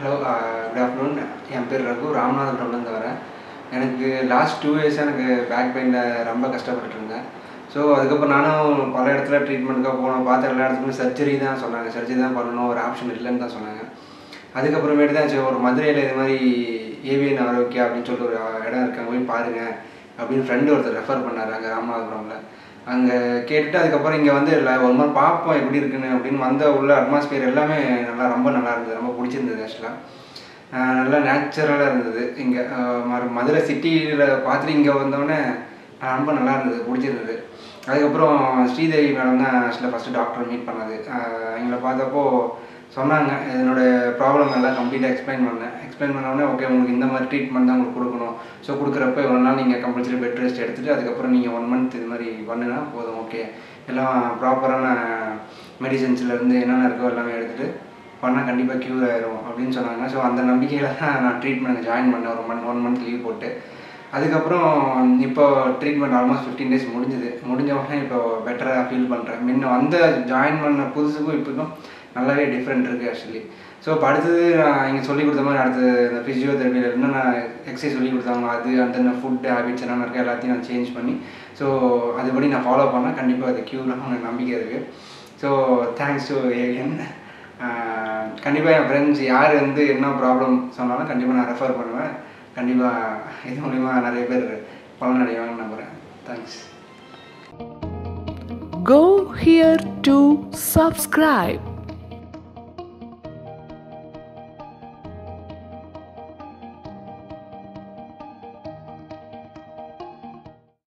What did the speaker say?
Hello good afternoon என் பேர் ரகு ராமநாதபுரம்லேருந்து வரேன் எனக்கு லாஸ்ட் டூ இயர்ஸாக எனக்கு பேக் பெயினில் ரொம்ப கஷ்டப்பட்டுட்டு இருந்தேன் ஸோ அதுக்கப்புறம் நானும் பல இடத்துல ட்ரீட்மெண்ட்டுக்காக போனோம் பார்த்த எல்லா இடத்துக்குமே சர்ஜரி தான் சொன்னாங்க சர்ஜரி தான் பண்ணணும் ஒரு ஆப்ஷன் இல்லைன்னு தான் சொன்னாங்க அதுக்கப்புறமேட்டு தான் சரி ஒரு மதுரையில் இது மாதிரி ஏவிஎன் ஆரோக்கியா அப்படின்னு சொல்லிட்டு ஒரு இடம் இருக்கு அங்கே போய் பாருங்கள் அப்படின்னு ஃப்ரெண்டு ஒருத்தர் ரெஃபர் பண்ணார் அங்கே ராமநாதபுரமில் அங்கே கேட்டுட்டு அதுக்கப்புறம் இங்கே வந்து இல்லை ஒரு மாதிரி பார்ப்போம் எப்படி இருக்குன்னு அப்படின்னு வந்த உள்ள அட்மாஸ்பியர் எல்லாமே நல்லா ரொம்ப நல்லா இருந்தது ரொம்ப பிடிச்சிருந்தது ஆக்சுவலாக நல்லா நேச்சுரலாக இருந்தது இங்கே மதுரை சிட்டியில் பார்த்துட்டு இங்கே வந்தோடனே ஆஹ் ரொம்ப நல்லா இருந்தது பிடிச்சிருந்தது அதுக்கப்புறம் ஸ்ரீதேவி மேடம் தான் ஆக்சுவலாக ஃபஸ்ட்டு டாக்டர் மீட் பண்ணது ஆஹ் எங்களை பார்த்தப்போ சொன்னாங்க என்னோட ப்ராப்ளம் எல்லாம் கம்ப்ளீட்டாக எக்ஸ்பிளைன் பண்ணேன் எக்ஸ்பிளைன் பண்ணோடனே ஓகே உங்களுக்கு இந்த மாதிரி ட்ரீட்மெண்ட் தான் உங்களுக்கு கொடுக்கணும் ஸோ கொடுக்குறப்ப இவ்வளோ நாள் நீங்கள் கம்பல்சரி பெட் ரெஸ்ட் எடுத்துகிட்டு அதுக்கப்புறம் நீங்கள் ஒன் மந்த் இது மாதிரி பண்ணுனா போதும் ஓகே எல்லாம் ப்ராப்பரான மெடிசன்ஸ்லேருந்து என்னென்ன இருக்கோ எல்லாமே எடுத்துகிட்டு பண்ணால் கண்டிப்பாக க்யூர் ஆயிரும் அப்படின்னு சொன்னாங்க ஸோ அந்த நம்பிக்கையில் தான் நான் ட்ரீட்மெண்ட் ஜாயின் பண்ணேன் ஒரு மந்த் ஒன் மந்த் லீவ் போட்டு அதுக்கப்புறம் இப்போ ட்ரீட்மெண்ட் ஆல்மோஸ்ட் ஃபிஃப்டீன் டேஸ் முடிஞ்சுது முடிஞ்ச உடனே இப்போ பெட்டராக ஃபீல் பண்ணுறேன் முன்ன வந்த ஜாயின் பண்ண புதுசுக்கும் இப்போக்கும் நல்லாவே டிஃப்ரெண்ட் இருக்குது ஆக்சுவலி ஸோ இப்போ அடுத்தது நான் இங்கே சொல்லி கொடுத்த மாதிரி அடுத்தது இந்த ஃபிசியோதெரபியில் என்னென்ன எக்ஸசைஸ் சொல்லி கொடுத்தாங்க அது அந்த ஃபுட் ஹேபிட்ஸ் என்னென்ன இருக்கோ எல்லாத்தையும் நான் சேஞ்ச் பண்ணி ஸோ அதுபடி நான் ஃபாலோ பண்ணால் கண்டிப்பாக அது க்யூராக எனக்கு நம்பிக்கை இருக்குது ஸோ தேங்க்ஸ் டு ஏவியன் கண்டிப்பாக என் ஃப்ரெண்ட்ஸ் யார் வந்து என்ன ப்ராப்ளம் சொன்னாலும் கண்டிப்பாக நான் ரெஃபர் பண்ணுவேன் கண்டிப்பாக இது மூலிமா நிறைய பேர் பலனடைவாங்கன்னு நம்புகிறேன் thanks Go here to subscribe.